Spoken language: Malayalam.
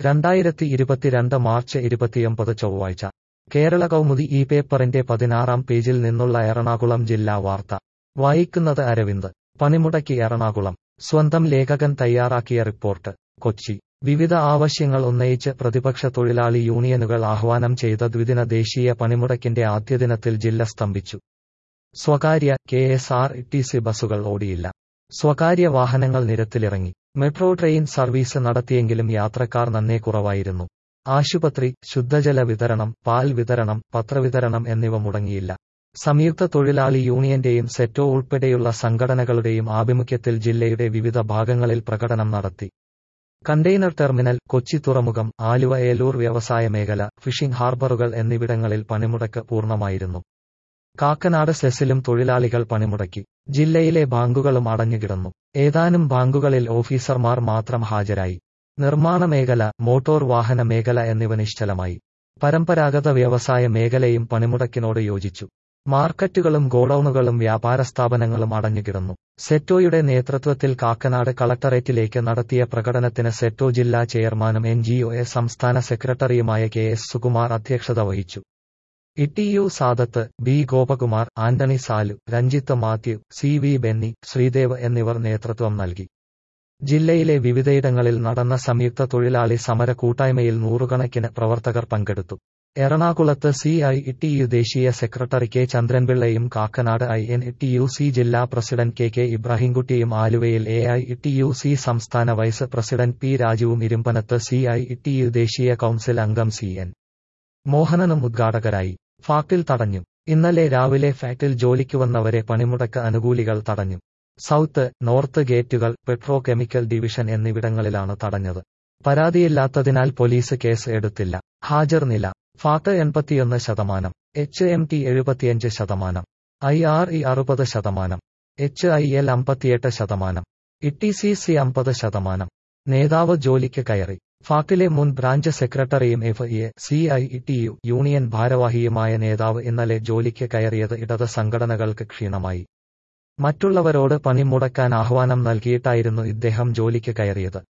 രണ്ടായിരത്തി ഇരുപത്തിരണ്ട് മാർച്ച് ഇരുപത്തിയൊമ്പത് ചൊവ്വാഴ്ച കേരള കൗമുദി ഈ പേപ്പറിന്റെ പതിനാറാം പേജിൽ നിന്നുള്ള എറണാകുളം ജില്ലാ വാർത്ത വായിക്കുന്നത് അരവിന്ദ് പണിമുടക്കി എറണാകുളം സ്വന്തം ലേഖകൻ തയ്യാറാക്കിയ റിപ്പോർട്ട് കൊച്ചി വിവിധ ആവശ്യങ്ങൾ ഉന്നയിച്ച് പ്രതിപക്ഷ തൊഴിലാളി യൂണിയനുകൾ ആഹ്വാനം ചെയ്ത ദ്വിദിന ദേശീയ പണിമുടക്കിന്റെ ആദ്യദിനത്തിൽ ജില്ല സ്തംഭിച്ചു സ്വകാര്യ K S R T C ബസുകൾ ഓടിയില്ല സ്വകാര്യ വാഹനങ്ങൾ നിരത്തിലിറങ്ങി മെട്രോ ട്രെയിൻ സർവീസ് നടത്തിയെങ്കിലും യാത്രക്കാർ നന്നേ കുറവായിരുന്നു ആശുപത്രി ശുദ്ധജല വിതരണം പാൽ വിതരണം പത്രവിതരണം എന്നിവ മുടങ്ങിയില്ല സംയുക്ത തൊഴിലാളി യൂണിയന്റെയും സെറ്റോ ഉൾപ്പെടെയുള്ള സംഘടനകളുടെയും ആഭിമുഖ്യത്തിൽ ജില്ലയുടെ വിവിധ ഭാഗങ്ങളിൽ പ്രകടനം നടത്തി കണ്ടെയ്നർ ടെർമിനൽ കൊച്ചി തുറമുഖം ആലുവ ഏലൂർ വ്യവസായ മേഖല ഫിഷിംഗ് ഹാർബറുകൾ എന്നിവിടങ്ങളിൽ പണിമുടക്ക് പൂർണ്ണമായിരുന്നു കാക്കനാട് സെസിലും തൊഴിലാളികൾ പണിമുടക്കി ജില്ലയിലെ ബാങ്കുകളും അടഞ്ഞുകിടന്നു ഏതാനും ബാങ്കുകളിൽ ഓഫീസർമാർ മാത്രം ഹാജരായി നിർമ്മാണ മേഖല മോട്ടോർ വാഹന മേഖല എന്നിവ നിശ്ചലമായി പരമ്പരാഗത വ്യവസായ മേഖലയും പണിമുടക്കിനോട് യോജിച്ചു മാർക്കറ്റുകളും ഗോഡൌണുകളും വ്യാപാര സ്ഥാപനങ്ങളും അടഞ്ഞുകിടന്നു സെറ്റോയുടെ നേതൃത്വത്തിൽ കാക്കനാട് കളക്ടറേറ്റിലേക്ക് നടത്തിയ പ്രകടനത്തിന് സെറ്റോ ജില്ലാ ചെയർമാനും എൻ സംസ്ഥാന സെക്രട്ടറിയുമായ കെ എസ് സുകുമാർ അധ്യക്ഷത വഹിച്ചു ഇട്ടിയു Sadath B Gopakumar Antony Salu Ranjith Mathew C V Benny Sreedev എന്നിവർ നേതൃത്വം നൽകി ജില്ലയിലെ വിവിധയിടങ്ങളിൽ നടന്ന സംയുക്ത തൊഴിലാളി സമര കൂട്ടായ്മയിൽ നൂറുകണക്കിന് പ്രവർത്തകർ പങ്കെടുത്തു എറണാകുളത്ത് സി ഐ ടി യു ദേശീയ സെക്രട്ടറി കെ ചന്ദ്രൻപിള്ളയും Kakkanad I N T U C ജില്ലാ പ്രസിഡന്റ് കെ കെ ഇബ്രാഹിംകുട്ടിയും ആലുവയിൽ A I T U C സംസ്ഥാന വൈസ് പ്രസിഡന്റ് പി രാജുവും ഇരുമ്പനത്ത് സി ഐ ടി യു ദേശീയ കൌൺസിൽ അംഗം സി എൻ മോഹനനും ഉദ്ഘാടകരായി ഫാക്ടിൽ തടഞ്ഞു ഇന്നലെ രാവിലെ ഫാക്ടിൽ ജോലിക്ക് വന്നവരെ പണിമുടക്ക് അനുകൂലികൾ തടഞ്ഞു സൗത്ത് നോർത്ത് ഗേറ്റുകൾ പെട്രോ കെമിക്കൽ ഡിവിഷൻ എന്നിവിടങ്ങളിലാണ് തടഞ്ഞത് പരാതിയില്ലാത്തതിനാൽ പോലീസ് കേസ് എടുത്തില്ല ഹാജർ നില ഫാക്ട് എൺപത്തിയൊന്ന് ശതമാനം എച്ച് എം ടി എഴുപത്തിയഞ്ച് ശതമാനം ഐ ആർ ഇ അറുപത് ശതമാനം എച്ച് ഐ എൽ അമ്പത്തിയെട്ട് ശതമാനം ഇ സി സി അമ്പത് ശതമാനം നേതാവ് ജോലിക്ക് കയറി ഫാക്ടിലെ മുൻ ബ്രാഞ്ച് സെക്രട്ടറിയും F A C I T U union ഭാരവാഹിയുമായ നേതാവ് ഇന്നലെ ജോലിക്ക് കയറിയത് ഇടത് സംഘടനകൾക്ക് ക്ഷീണമായി മറ്റുള്ളവരോട് പണി മുടക്കാൻ ആഹ്വാനം നൽകിയിട്ടായിരുന്നു ഇദ്ദേഹം ജോലിക്ക് കയറിയത്